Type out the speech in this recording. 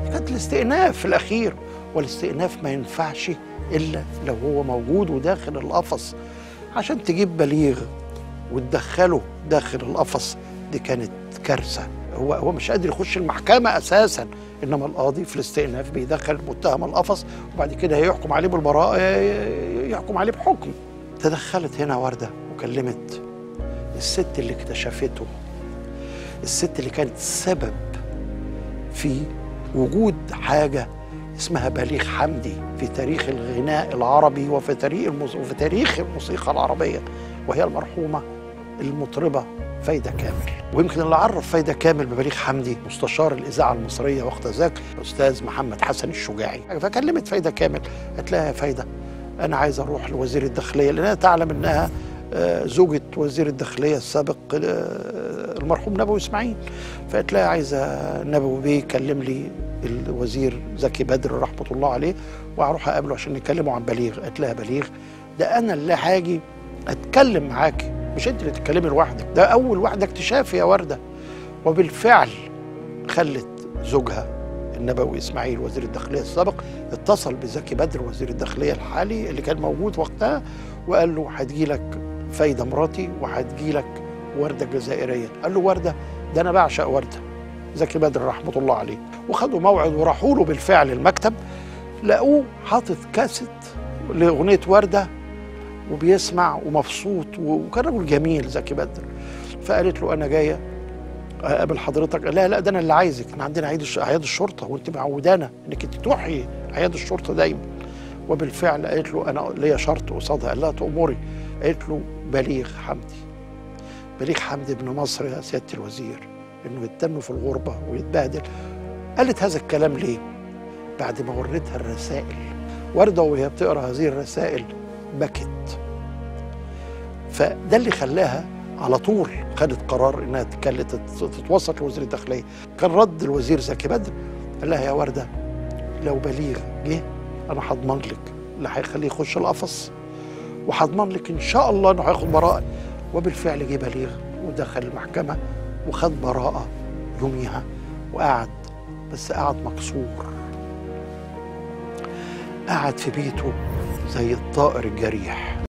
كانت الاستئناف في الاخير والاستئناف ما ينفعش الا لو هو موجود وداخل القفص عشان تجيب بليغ وتدخله داخل القفص دي كانت كارثه هو هو مش قادر يخش المحكمه اساسا انما القاضي في الاستئناف بيدخل المتهم القفص وبعد كده هيحكم عليه بالبراءه يحكم عليه بحكم تدخلت هنا ورده وكلمت الست اللي اكتشفته الست اللي كانت سبب في وجود حاجه اسمها بليغ حمدي في تاريخ الغناء العربي وفي تاريخ الموس... وفي تاريخ الموسيقى العربيه وهي المرحومه المطربه فايده كامل ويمكن اللي عرف فايده كامل ببليغ حمدي مستشار الاذاعه المصريه وقت ذاك الاستاذ محمد حسن الشجاعي فكلمت فايده كامل قالت لها يا فايده انا عايز اروح لوزير الداخليه لانها تعلم انها زوجة وزير الداخلية السابق المرحوم نبوي إسماعيل فقالت لها عايزة نبوي بيه يكلم لي الوزير زكي بدر رحمة الله عليه وأروح أقابله عشان نتكلموا عن بليغ قالت لها بليغ ده أنا اللي هاجي أتكلم معاكي مش أنت اللي تتكلمي لوحدك ده أول واحدة اكتشاف يا وردة وبالفعل خلت زوجها النبوي اسماعيل وزير الداخليه السابق اتصل بزكي بدر وزير الداخليه الحالي اللي كان موجود وقتها وقال له هتجي لك فايده مراتي وهتجي لك ورده جزائريه قال له ورده ده انا بعشق ورده زكي بدر رحمه الله عليه وخدوا موعد وراحوا له بالفعل المكتب لقوه حاطط كاسيت لاغنيه ورده وبيسمع ومبسوط وكان رجل جميل زكي بدر فقالت له انا جايه اقابل حضرتك لا لا ده انا اللي عايزك احنا عندنا عيد اعياد الشرطه وانت معودانا انك انت تحيي اعياد الشرطه دايما وبالفعل قالت له انا ليا شرط قصادها قال لها تامري قالت له بليغ حمدي بليغ حمدي ابن مصر يا سياده الوزير انه يتم في الغربه ويتبهدل قالت هذا الكلام ليه؟ بعد ما وريتها الرسائل ورده وهي بتقرا هذه الرسائل بكت فده اللي خلاها على طول خدت قرار انها تتوسط لوزير الداخليه كان رد الوزير زكي بدر قال لها يا ورده لو بليغ جه انا هضمن لك اللي هيخليه يخش القفص وهضمن لك ان شاء الله انه هياخد براءه وبالفعل جه بليغ ودخل المحكمه وخد براءه يوميها وقعد بس قعد مكسور قعد في بيته زي الطائر الجريح